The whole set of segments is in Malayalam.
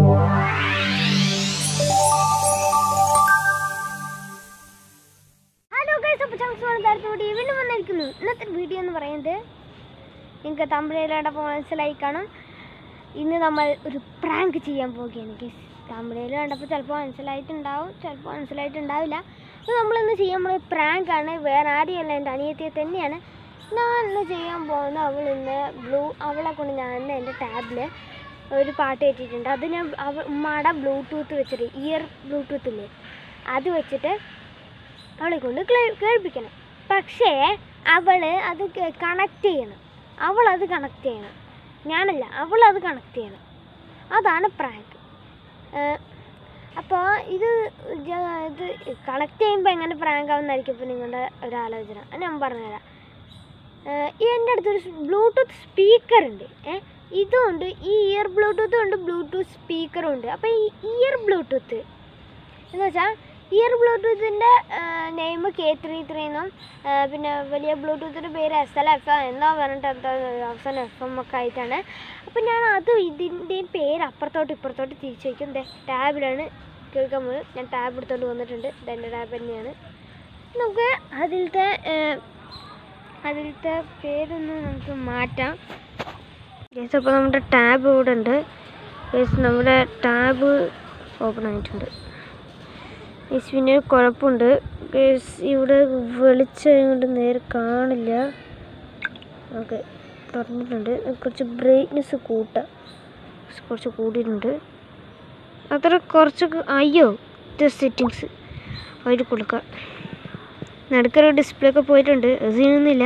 ഹലോ ഗൈസ് അപ്പോൾ ചങ്സ് വീണ്ടും വന്നിരിക്കുന്നു ഇന്നത്തെ വീഡിയോ എന്ന് പറയുന്നത് നിങ്ങൾക്ക് തമിഴിലൂടെ മനസ്സിലായി കാണും ഇന്ന് നമ്മൾ ഒരു പ്രാങ്ക് ചെയ്യാൻ പോവുകയാണ് ഗൈസ് തമിഴിൽ കണ്ടപ്പോൾ ചിലപ്പോൾ മനസ്സിലായിട്ടുണ്ടാവും ചിലപ്പോൾ മനസ്സിലായിട്ടുണ്ടാവില്ല അപ്പോൾ നമ്മളിന്ന് ചെയ്യാൻ പോകുന്നത് പ്രാങ്കാണ് വേറെ ആരെയല്ല എൻ്റെ അനിയത്തിയെ തന്നെയാണ് ഞാൻ ഇന്ന് ചെയ്യാൻ പോകുന്ന അവൾ ഇന്ന് ബ്ലൂ അവളെ കൊണ്ട് ഞാൻ ഇന്ന് എൻ്റെ ടാബിൽ ഒരു പാട്ട് കേട്ടിട്ടുണ്ട് അത് ഞാൻ അവ ഉമ്മയുടെ ബ്ലൂടൂത്ത് വെച്ചിട്ട് ഇയർ ബ്ലൂടൂത്ത് ഇല്ലേ അത് വെച്ചിട്ട് അവളെ കൊണ്ട് ക്ലേ- കേൾപ്പിക്കണം പക്ഷേ അവൾ അത് കണക്ട് ചെയ്യണം അവൾ അത് കണക്ട് ചെയ്യണം ഞാനല്ല അവൾ അത് കണക്ട് ചെയ്യണം അതാണ് പ്രാങ്ക് അപ്പോൾ ഇത് ജ- ഇത് കണക്ട് ചെയ്യുമ്പോൾ എങ്ങനെ പ്രാങ്ക് ആവുന്നതായിരിക്കും ഇപ്പോൾ നിങ്ങളുടെ ഒരു ആലോചന അത് ഞാൻ പറഞ്ഞുതരാം ഏഹ് ഈ എൻ്റെ അടുത്തൊരു ബ്ലൂടൂത്ത് സ്പീക്കർ ഉണ്ട് ഏ ഇതുണ്ട് ഈ ഇയർ ബ്ലൂടൂത്തും ഉണ്ട് ബ്ലൂടൂത്ത് സ്പീക്കറും ഉണ്ട് അപ്പോൾ ഈ ഇയർ ബ്ലൂടൂത്ത് എന്ന് വെച്ചാൽ ഇയർ ബ്ലൂടൂത്തിൻ്റെ നെയിം കെ ത്രീ ത്രീ എന്നും ആ, പിന്നെ വലിയ ബ്ലൂടൂത്തിൻ്റെ പേര് എസ് എൽ എഫ് എന്താ പറഞ്ഞിട്ട് എന്താ അവസാനം എഫ് എം ഒക്കെ ആയിട്ടാണ് അപ്പം ഞാൻ അതും ഇതിൻ്റെയും പേര് അപ്പുറത്തോട്ട് ഇപ്പുറത്തോട്ട് തിരിച്ചു വയ്ക്കും ദേ ടാബിലാണ് കേൾക്കാൻ പോകുന്നത് ഞാൻ ടാബ് എടുത്തോണ്ട് വന്നിട്ടുണ്ട് ഇതെൻ്റെ ടാബ് തന്നെയാണ് നമുക്ക് അതിലത്തെ ആ, അതിലത്തെ പേരൊന്ന് നമുക്ക് മാറ്റാം ഗേസ് അപ്പോൾ നമ്മുടെ ടാബ് ഇവിടെ ഉണ്ട് ഗേസ് നമ്മുടെ ടാബ് ഓപ്പൺ ആയിട്ടുണ്ട് ഗേസ് പിന്നെ ഒരു കുഴപ്പമുണ്ട് ഗേസ് ഇവിടെ വെളിച്ചം കൊണ്ട് നേരെ കാണില്ല ഓക്കെ തുറന്നിട്ടുണ്ട് കുറച്ച് ബ്രൈറ്റ്നെസ് കൂട്ടാം കുറച്ച് കൂടിയിട്ടുണ്ട് അത്ര കുറച്ച് അയ്യോ ഇത് സെറ്റിങ്സ് അതിൽ കൊടുക്കാം നടുക്കൊരു ഡിസ്പ്ലേ ഒക്കെ പോയിട്ടുണ്ട് അത് ചെയ്യുന്നില്ല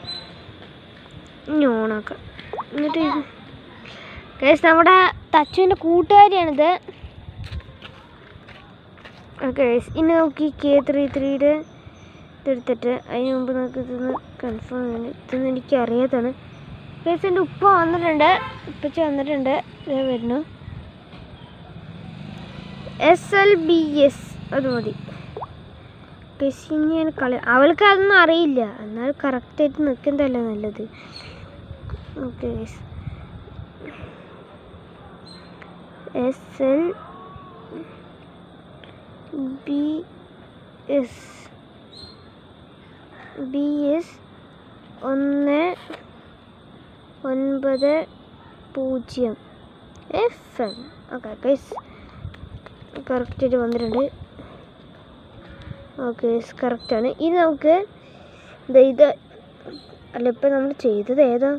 ഇനി ഓണാക്കാം എന്നിട്ട് കേസ് നമ്മുടെ തച്ചുവിൻ്റെ കൂട്ടുകാരിയാണിത് ഓക്കെ ഇനി നമുക്ക് ഈ കെ ത്രീ ത്രീയുടെ ഇതെടുത്തിട്ട് അതിന് മുമ്പ് നമുക്ക് ഇതൊന്ന് കൺഫേം ചെയ്യണം ഇതൊന്നും എനിക്ക് അറിയാത്തതാണ് കേസ് എൻ്റെ ഉപ്പ വന്നിട്ടുണ്ട് ഉപ്പച്ച വന്നിട്ടുണ്ട് ഇത് വരുന്നു എസ് എൽ ബി എസ് അത് മതി കേസ് ഇനി ഞാൻ കളി അവൾക്ക് അതൊന്നും അറിയില്ല എന്നാൽ കറക്റ്റായിട്ട് നിൽക്കുന്നതല്ലേ നല്ലത് okay S L B S B S ഒന്ന് ഒൻപത് പൂജ്യം എഫ് എം ഓക്കെ ഗൈസ് കറക്റ്റായിട്ട് വന്നിട്ടുണ്ട് ഓക്കെ കറക്റ്റാണ് ഇനി നമുക്ക് ദേ ഇത് അല്ല ഇപ്പം നമ്മൾ ചെയ്തത് ഏതാ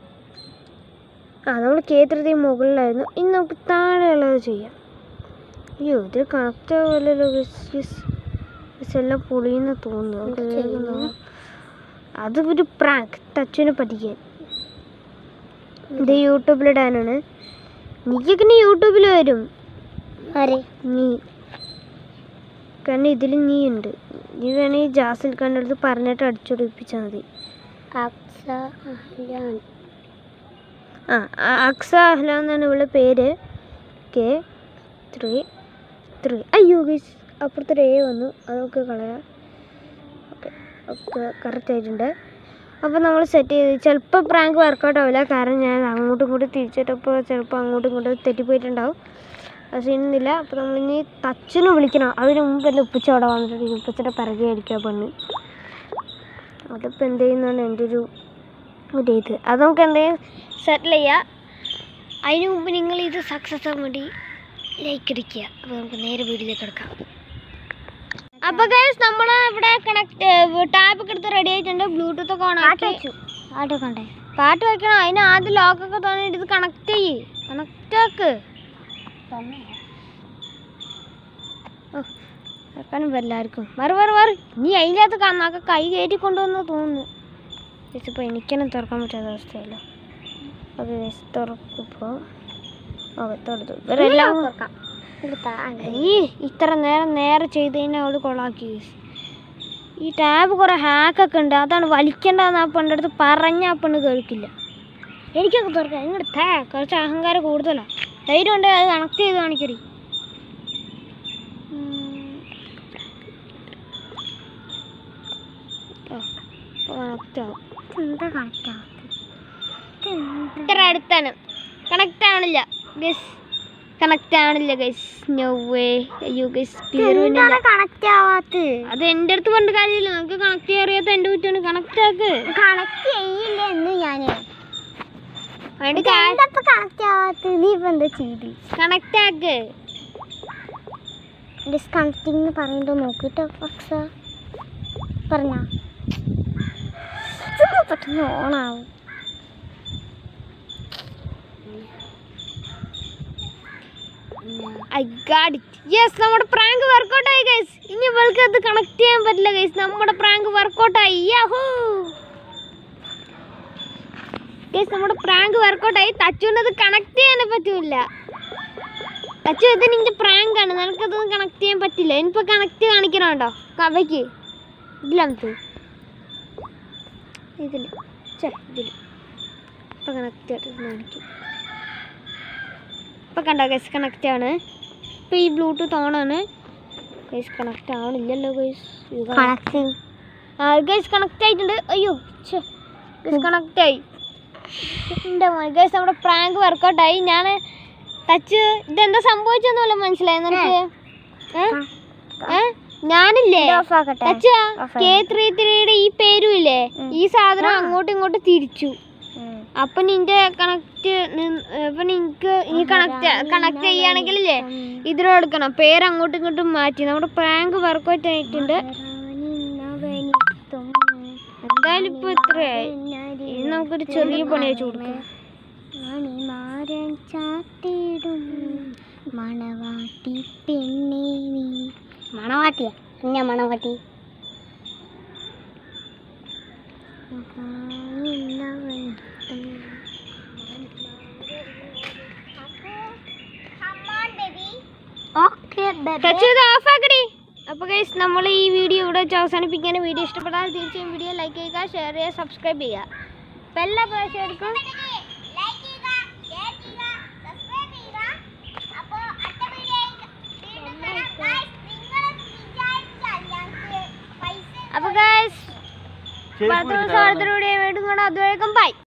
ആ നമ്മൾ കേന്ദ്രത്തിൽ മുകളിലായിരുന്നു ഇനി നമുക്ക് താഴെയുള്ളത് ചെയ്യാം അയ്യോ ഇത് കണക്റ്റ് ആവില്ലല്ലോ ബസ് എല്ലാം പൊളിയെന്ന് തോന്നുന്നു നമുക്ക് വേഗം നോ- അത് ഒരു പ്രാങ്ക് ടച്ചിനെ പറ്റിക്കാൻ ഇത് യൂട്യൂബിലിടാനാണ് നീയൊക്കെ ഇനി യൂട്യൂബിൽ വരും ആരെ നീ കാരണം ഇതിൽ നീ ഉണ്ട് നീ വേണമെങ്കിൽ ജാസിൽ ഖാൻ്റെ അടുത്ത് പറഞ്ഞിട്ട് അടിച്ചൊടിപ്പിച്ചാൽ മതി അക്സ അഹ്ലാൻ ആ ആ- അക്സ അഹ്ല എന്നാണ് ഇവളുടെ പേര് കെ ത്രീ ത്രീ അയ്യോ ഗൈസ് അപ്പുറത്തൊരു എ വന്നു അത് നമുക്ക് കളയാം ഓക്കെ ഒക്കെ കറക്റ്റ് ആയിട്ടുണ്ട് അപ്പോൾ നമ്മൾ സെറ്റ് ചെയ്ത് ചിലപ്പോൾ പ്രാങ്ക് വർക്കൗട്ട് ആവില്ല കാരണം ഞാൻ അങ്ങോട്ടും ഇങ്ങോട്ടും തിരിച്ചിട്ടപ്പോൾ ചിലപ്പോൾ അങ്ങോട്ടും ഇങ്ങോട്ടും തെറ്റിപ്പോയിട്ടുണ്ടാവും അത് ചെയ്യുന്നില്ല അപ്പോൾ നമ്മളിനി തച്ചിന് വിളിക്കണം അതിന് മുമ്പ് എൻ്റെ ഉപ്പച്ച അവിടെ വന്നിട്ടുണ്ട് ഉപ്പച്ചയുടെ പിറകെ അടിക്കുക പെണ്ണ് അതിപ്പോൾ എന്ത് ചെയ്യുന്നതാണ് എൻ്റെ ഒരു ഒരു ഇത് അത് നമുക്ക് എന്തെങ്കിലും സെറ്റിൽ ചെയ്യാം അതിന് മുമ്പ് നിങ്ങൾ ഇത് സക്സസ് ആവാൻ വേണ്ടി ലൈക്ക് അടിക്കുക അപ്പോൾ നമുക്ക് നേരെ വീഡിയോയിലേക്ക് എടുക്കാം അപ്പോൾ ഗൈസ് നമ്മൾ ഇവിടെ കണക്ട് ടാപ്പ് ഒക്കെ എടുത്ത് റെഡി ആയിട്ടുണ്ട് ബ്ലൂടൂത്ത് ഒക്കെ ഓൺ ആക്കി പാട്ട് കണ്ടേ പാട്ട് വെക്കണം അതിന് ആദ്യം ലോക്കൊക്കെ തോന്നിയിട്ട് ഇത് കണക്ട് ചെയ്യ് കണക്റ്റ് ആക്ക് വെക്കാനും എല്ലാവർക്കും മറു മറു മറു നീ അതിൻ്റെ അകത്ത് കണ്ണൊക്കെ കൈ കയറ്റി കൊണ്ടുവന്ന് തോന്നുന്നു ഇതിപ്പോൾ എനിക്കെന്നെ തുറക്കാൻ പറ്റാത്ത അവസ്ഥയല്ലോ ഓക്കെ തുറക്കിപ്പോൾ ഓക്കെ തുറന്നു ഇവരെല്ലാം ഈ ഇത്ര നേരം നേരെ ചെയ്ത് കഴിഞ്ഞാൽ അവൾ കൊളാക്കി ഈ ടാബ് കുറേ ഹാക്കൊക്കെ ഉണ്ട് അതാണ് വലിക്കേണ്ടതെന്ന് ആ പെണ്ണിൻ്റെ അടുത്ത് പറഞ്ഞ ആ പെണ്ണ് കേൾക്കില്ല എനിക്കൊക്കെ തുറക്കാം ഇങ്ങോട്ട് തേ കുറച്ച് അഹങ്കാരം കൂടുതലാണ് ധൈര്യം ഉണ്ടെങ്കിൽ അത് കണക്ട് ചെയ്ത് കാണിക്കടി കണക്റ്റ് ആവും എന്താ കണക്റ്റ് ഇത്ര അടുത്താണ് കണക്റ്റ് ആവണില്ല ഗസ് കണക്റ്റ് ആവണില്ല ഗൈസ് നോ വേ അയ്യോ ഗൈസ് ക്ലിയർ കണക്റ്റ് ആവാത്ത അത് എൻ്റെ അടുത്ത് പറഞ്ഞ കാര്യമില്ല നമുക്ക് കണക്ട് ചെയ്യാൻ അറിയാത്ത എൻ്റെ കുറ്റാണ് കണക്റ്റ് ആക്ക് കണക്ട് ചെയ്യില്ല എന്ന് ഞാന് അതിന്റെ എന്തപ്പോ കണക്ട് ആവാത്ത നീ ഇപ്പൊ എന്താ ചെയ്ത് കണക്റ്റ് ആക്ക് ഡിസ്കണക്റ്റിംഗ് എന്ന് പറയുമ്പോ നോക്കിട്ടോ അക്സ പറഞ്ഞ പെട്ടെന്ന് ഓണാവും ഐ ഗാഡ് ഇറ്റ് യെസ് നമ്മുടെ പ്രാങ്ക് വർക്കൗട്ട് ആയി ഗൈസ് ഇനി ഇവൾക്ക് അത് കണക്ട് ചെയ്യാൻ പറ്റില്ല ഗൈസ് നമ്മുടെ പ്രാങ്ക് വർക്കൗട്ട് ആയി യാഹൂ ഗൈസ് നമ്മുടെ പ്രാങ്ക് വർക്കൗട്ട് ആയി തച്ചുവിനത് കണക്ട് ചെയ്യാനേ പറ്റൂല തച്ചു ഇത് നിന്റെ പ്രാങ്ക് ആണ് നിനക്കതൊന്നും കണക്ട് ചെയ്യാൻ പറ്റില്ല ഇനിയിപ്പോ കണക്ട് കാണിക്കണുണ്ടോ കവയ്ക്ക് ഇതില്ല നമുക്ക് ഇതില് ചേ ഇതില് ഇപ്പൊ കണക്ട് ആയിട്ട് കാണിക്കും ഇപ്പൊ കണ്ടോ ഗൈസ് കണക്റ്റ് ആണ് ഇപ്പൊ ഈ ബ്ലൂടൂത്ത് ഓൺ ആണ് ഗൈസ് കണക്റ്റ് ആവണില്ലല്ലോ ഗൈസ് കണക്റ്റിംഗ് ഗൈസ് കണക്റ്റ് ആയിട്ടുണ്ട് അയ്യോ ഗൈസ് കണക്റ്റ് ആയി എൻ്റെ മോനെ ഗൈസ് നമ്മുടെ പ്രാങ്ക് വർക്കൗട്ട് ആയി ഞാൻ ടച്ച് ഇതെന്താ സംഭവിച്ചൊന്നുമല്ല മനസ്സിലായി നിനക്ക് ഏ? ഏ? ഞാനില്ലേ ഓഫ് ആക്കട്ടെ ടച്ച് Off ആയി. കെ ത്രീ ത്രീയുടെ ഈ പേരും ഇല്ലേ ഉം. ഈ സാധനം ആ. അങ്ങോട്ടും ഇങ്ങോട്ടും തിരിച്ചു ഉം. അപ്പൊ നിന്റെ കണക്ട് അപ്പൊ നിനക്ക് ഈ കണക്ട് കണക്ട് ചെയ്യുകയാണെങ്കിലേ ഇതിലും എടുക്കണം പേര് അങ്ങോട്ടും ഇങ്ങോട്ടും മാറ്റി നമ്മുടെ പ്രാങ്ക് വർക്കൗട്ട് ആയിട്ടുണ്ട് എന്തായാലും ഇപ്പൊ ഇത്രയായി ഇനി നമുക്കൊരു ചെറിയ പണി വെച്ച് കൊടുക്കാം മണിമാരൻ ചാത്തിടും മണവാട്ടി പെണ്ണേ നീ മണവാട്ടിയാ ഞാൻ മണവാട്ടി ഓക്കെ ടച്ച് ചെയ്ത് ഓഫ് ആക്കടി അപ്പൊ ഗൈസ് നമ്മൾ ഈ വീഡിയോ ഇവിടെ വെച്ച് അവസാനിപ്പിക്കാൻ വീഡിയോ ഇഷ്ടപ്പെട്ടാൽ തീർച്ചയായും വീഡിയോ ലൈക്ക് ചെയ്യുക ഷെയർ ചെയ്യുക സബ്സ്ക്രൈബ് ചെയ്യുക അപ്പൊ എല്ലാ പ്രേക്ഷകർക്കും അപ്പൊ ഗൈസ് അടുത്ത ദിവസം അടുത്ത വീഡിയോ വീണ്ടും കാണാം അതുവരെയും ബൈ